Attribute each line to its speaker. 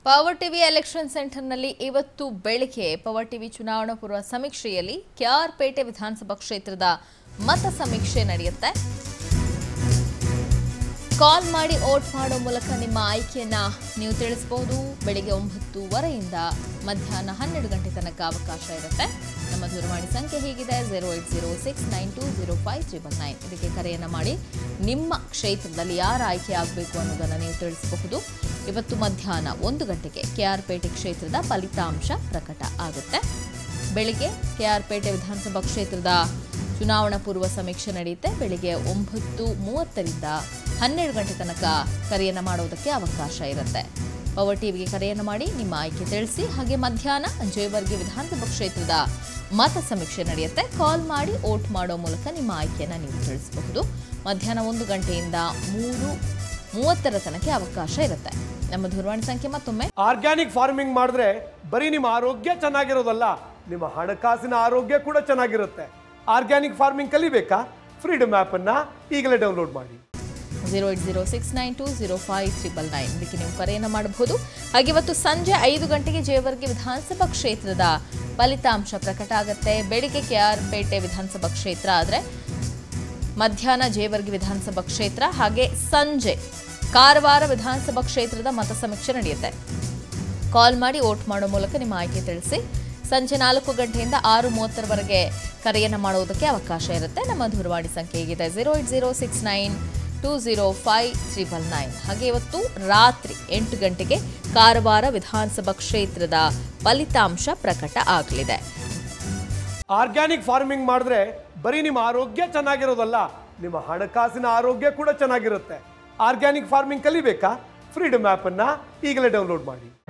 Speaker 1: power TV election ಸೆಂಟರ್ನಲ್ಲಿ ಇವತ್ತು ಬೆಳಗ್ಗೆ ಪವರ್ ಟಿವಿ ಚುನಾವಣಾ ಪೂರ್ವ ಸಮೀಕ್ಷೆಯಲ್ಲಿ ಕೆಆರ್ಪೇಟೆ ವಿಧಾನಸಭಾ ಕ್ಷೇತ್ರದ ಮತ ಸಮೀಕ್ಷೆ ನಡೆಯುತ್ತೆ ಕಾಲ್ ಮಾಡಿ ವೋಟ್ ಮಾಡೋ ಮೂಲಕ ನಿಮ್ಮ ಆಯ್ಕೆಯನ್ನ ನೀವು ತಿಳಿಸಬಹುದು ಬೆಳಿಗ್ಗೆ ಒಂಬತ್ತುವರೆಯಿಂದ ಮಧ್ಯಾಹ್ನ ಹನ್ನೆರಡು ಗಂಟೆ ತನಕ ಅವಕಾಶ ಇರುತ್ತೆ ನಮ್ಮ ದೂರವಾಣಿ ಸಂಖ್ಯೆ ಹೀಗಿದೆ zero eight zero six nine two zero five triple nine ಇದಕ್ಕೆ ಕರೆಯನ್ನು ಮಾಡಿ ನಿಮ್ಮ ಕ್ಷೇತ್ರದಲ್ಲಿ ಯಾರು ಆಯ್ಕೆ ಆಗಬೇಕು ಅನ್ನೋದನ್ನು ನೀವು ತಿಳಿಸಬಹುದು ಇವತ್ತು ಮಧ್ಯಾಹ್ನ ಒಂದು ಗಂಟೆಗೆ ಕೆಆರ್ಪೇಟೆ ಕ್ಷೇತ್ರದ ಫಲಿತಾಂಶ ಪ್ರಕಟ ಆಗುತ್ತೆ ಬೆಳಿಗ್ಗೆ ಕೆಆರ್ಪೇಟೆ ವಿಧಾನಸಭಾ ಕ್ಷೇತ್ರದ ಚುನಾವಣಾ ಪೂರ್ವ ಸಮೀಕ್ಷೆ ನಡೆಯುತ್ತೆ ಬೆಳಿಗ್ಗೆ ಒಂಬತ್ತು ಮೂವತ್ತರಿಂದ ಹನ್ನೆರಡು ಗಂಟೆ ತನಕ ಕರೆಯನ್ನು ಮಾಡೋದಕ್ಕೆ ಅವಕಾಶ ಇರುತ್ತೆ ಪವರ್ ಟಿವಿಗೆ ಕರೆಯನ್ನು ಮಾಡಿ ನಿಮ್ಮ ಆಯ್ಕೆ ತಿಳಿಸಿ ಹಾಗೆ ಮಧ್ಯಾಹ್ನ ಜೇವರ್ಗಿ ವಿಧಾನಸಭಾ ಕ್ಷೇತ್ರದ ಮತ ಸಮೀಕ್ಷೆ ನಡೆಯುತ್ತೆ ಕಾಲ್ ಮಾಡಿ ವೋಟ್ ಮಾಡೋ ಮೂಲಕ ನಿಮ್ಮ ಆಯ್ಕೆಯನ್ನು ನೀವು ತಿಳಿಸಬಹುದು ಮಧ್ಯಾಹ್ನ ಒಂದು ಗಂಟೆಯಿಂದ ಮೂರು ಮೂವತ್ತರ ತನಕ ಅವಕಾಶ ಇರುತ್ತೆ ನಮ್ಮ ದೂರವಾಣಿ ಸಂಖ್ಯೆ ಮತ್ತೊಮ್ಮೆ
Speaker 2: ಆರ್ಗ್ಯಾನಿಕ್ ಫಾರ್ಮಿಂಗ್ ಮಾಡಿದ್ರೆ ಬರೀ ನಿಮ್ಮ ಆರೋಗ್ಯ ಚೆನ್ನಾಗಿರೋದಲ್ಲ ನಿಮ್ಮ ಹಣಕಾಸಿನ ಆರೋಗ್ಯ ಕೂಡ ಚೆನ್ನಾಗಿರುತ್ತೆ ಆರ್ಗ್ಯಾನಿಕ್ ಫಾರ್ಮಿಂಗ್ ಕಲಿಬೇಕಾ ಫ್ರೀಡಮ್ ಅನ್ನ ಈಗಲೇ ಡೌನ್ಲೋಡ್ ಮಾಡಿ
Speaker 1: zero eight zero six nine two zero five triple nine ಇದಕ್ಕೆ ನೀವು ಕರೆಯನ್ನು ಮಾಡಬಹುದು ಹಾಗೆ ಇವತ್ತು ಸಂಜೆ ಐದು ಗಂಟೆಗೆ ಜೇವರ್ಗಿ ವಿಧಾನಸಭಾ ಕ್ಷೇತ್ರದ ಫಲಿತಾಂಶ ಪ್ರಕಟ ಆಗುತ್ತೆ ಬೆಳಿಗ್ಗೆ ಕೆ ಆರ್ ಪೇಟೆ ವಿಧಾನಸಭಾ ಕ್ಷೇತ್ರ ಆದರೆ ಮಧ್ಯಾಹ್ನ ಜೇವರ್ಗಿ ವಿಧಾನಸಭಾ ಕ್ಷೇತ್ರ ಹಾಗೆ ಸಂಜೆ ಕಾರವಾರ ವಿಧಾನಸಭಾ ಕ್ಷೇತ್ರದ ಮತ ಸಮೀಕ್ಷೆ ನಡೆಯುತ್ತೆ ಕಾಲ್ ಮಾಡಿ ವೋಟ್ ಮಾಡೋ ಮೂಲಕ ನಿಮ್ಮ ಆಯ್ಕೆ ತಿಳಿಸಿ ಸಂಜೆ ನಾಲ್ಕು ಗಂಟೆಯಿಂದ ಆರು ಮೂವತ್ತರವರೆಗೆ ಕರೆಯನ್ನು ಮಾಡುವುದಕ್ಕೆ ಅವಕಾಶ ಇರುತ್ತೆ ನಮ್ಮ ದೂರವಾಣಿ ಸಂಖ್ಯೆ ಹೇಗಿದೆ zero eight zero six nine two zero five triple nine ಹಾಗೆ ಇವತ್ತು ರಾತ್ರಿ ಎಂಟು ಗಂಟೆಗೆ ಕಾರವಾರ ವಿಧಾನಸಭಾ ಕ್ಷೇತ್ರದ ಫಲಿತಾಂಶ ಪ್ರಕಟ ಆಗಲಿದೆ
Speaker 2: ಆರ್ಗ್ಯಾನಿಕ್ ಫಾರ್ಮಿಂಗ್ ಮಾಡಿದ್ರೆ ಬರೀ ನಿಮ್ಮ ಆರೋಗ್ಯ ಚೆನ್ನಾಗಿರೋದಲ್ಲ ನಿಮ್ಮ ಹಣಕಾಸಿನ ಆರೋಗ್ಯ ಕೂಡ ಚೆನ್ನಾಗಿರುತ್ತೆ ಆರ್ಗ್ಯಾನಿಕ್ ಫಾರ್ಮಿಂಗ್ ಕಲಿಬೇಕಾ ಫ್ರೀಡಮ್ ಅನ್ನ ಈಗಲೇ ಡೌನ್ಲೋಡ್ ಮಾಡಿ